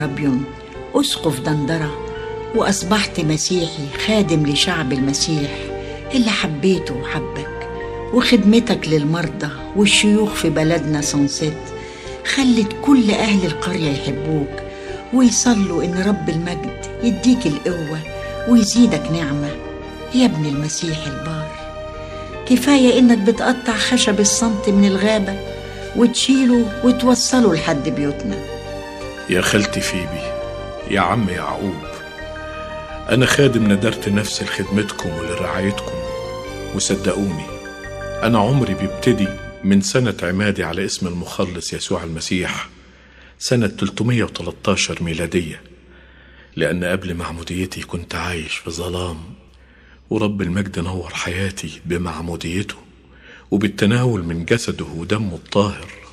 ربيون أسقف دندرة وأصبحت مسيحي خادم لشعب المسيح اللي حبيته وحبك وخدمتك للمرضى والشيوخ في بلدنا سانسيت خلت كل أهل القرية يحبوك ويصلوا إن رب المجد يديك القوة ويزيدك نعمة يا ابن المسيح البار كفاية إنك بتقطع خشب الصمت من الغابة وتشيله وتوصله لحد بيوتنا يا خالتي فيبي يا عم يعقوب أنا خادم ندرت نفسي لخدمتكم ولرعايتكم وصدقوني أنا عمري بيبتدي من سنة عمادي على اسم المخلص يسوع المسيح سنة 313 ميلادية لأن قبل معموديتي كنت عايش في ظلام ورب المجد نور حياتي بمعموديته وبالتناول من جسده ودمه الطاهر